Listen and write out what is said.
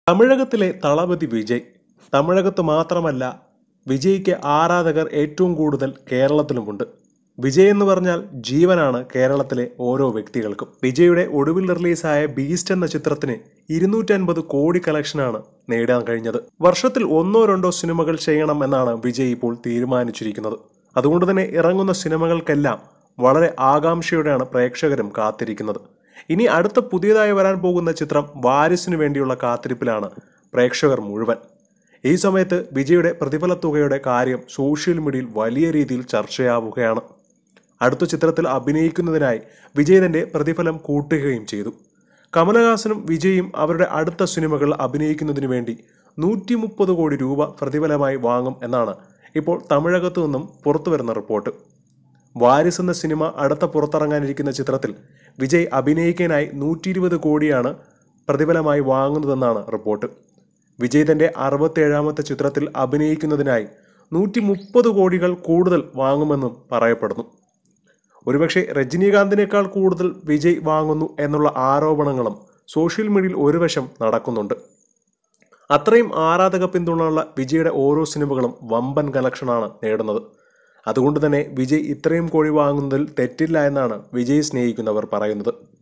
തമിഴകത്തിലെ തളപതി വിജയ് തമിഴകത്ത് മാത്രമല്ല വിജയ്ക്ക് ആരാധകർ ഏറ്റവും കൂടുതൽ കേരളത്തിലുമുണ്ട് വിജയ് എന്ന് പറഞ്ഞാൽ ജീവനാണ് കേരളത്തിലെ ഓരോ വ്യക്തികൾക്കും വിജയുടെ ഒടുവിൽ റിലീസായ ബീസ്റ്റ് എന്ന ചിത്രത്തിന് ഇരുന്നൂറ്റൻപത് കോടി കളക്ഷനാണ് നേടാൻ കഴിഞ്ഞത് വർഷത്തിൽ ഒന്നോ രണ്ടോ സിനിമകൾ ചെയ്യണം എന്നാണ് വിജയ് ഇപ്പോൾ തീരുമാനിച്ചിരിക്കുന്നത് അതുകൊണ്ട് തന്നെ ഇറങ്ങുന്ന സിനിമകൾക്കെല്ലാം വളരെ ആകാംക്ഷയോടെയാണ് പ്രേക്ഷകരും കാത്തിരിക്കുന്നത് ഇനി അടുത്ത പുതിയതായി വരാൻ പോകുന്ന ചിത്രം വാരിസിനു വേണ്ടിയുള്ള കാത്തിരിപ്പിലാണ് പ്രേക്ഷകർ മുഴുവൻ ഈ സമയത്ത് വിജയുടെ പ്രതിഫല തുകയുടെ കാര്യം സോഷ്യൽ മീഡിയയിൽ വലിയ രീതിയിൽ ചർച്ചയാവുകയാണ് അടുത്ത ചിത്രത്തിൽ അഭിനയിക്കുന്നതിനായി വിജയ് തന്റെ പ്രതിഫലം കൂട്ടുകയും ചെയ്തു കമലഹാസനും വിജയും അവരുടെ അടുത്ത സിനിമകൾ അഭിനയിക്കുന്നതിന് വേണ്ടി നൂറ്റി മുപ്പത് കോടി രൂപ പ്രതിഫലമായി വാങ്ങും എന്നാണ് ഇപ്പോൾ തമിഴകത്തു നിന്നും പുറത്തുവരുന്ന റിപ്പോർട്ട് വാരിസ് എന്ന സിനിമ അടുത്ത പുറത്തിറങ്ങാനിരിക്കുന്ന ചിത്രത്തിൽ വിജയ് അഭിനയിക്കാനായി നൂറ്റി ഇരുപത് കോടിയാണ് പ്രതിഫലമായി വാങ്ങുന്നതെന്നാണ് റിപ്പോർട്ട് വിജയ് തന്റെ അറുപത്തേഴാമത്തെ ചിത്രത്തിൽ അഭിനയിക്കുന്നതിനായി നൂറ്റി മുപ്പത് കോടികൾ കൂടുതൽ വാങ്ങുമെന്നും പറയപ്പെടുന്നു ഒരുപക്ഷെ രജനീകാന്തിനേക്കാൾ കൂടുതൽ വിജയ് വാങ്ങുന്നു എന്നുള്ള ആരോപണങ്ങളും സോഷ്യൽ മീഡിയയിൽ ഒരു വശം നടക്കുന്നുണ്ട് അത്രയും ആരാധക പിന്തുണയുള്ള വിജയുടെ ഓരോ സിനിമകളും വമ്പൻ കലക്ഷനാണ് നേടുന്നത് അതുകൊണ്ട് തന്നെ വിജയ് ഇത്രയും കോഴി വാങ്ങുന്നതിൽ തെറ്റില്ല എന്നാണ് വിജയ് സ്നേഹിക്കുന്നവർ പറയുന്നത്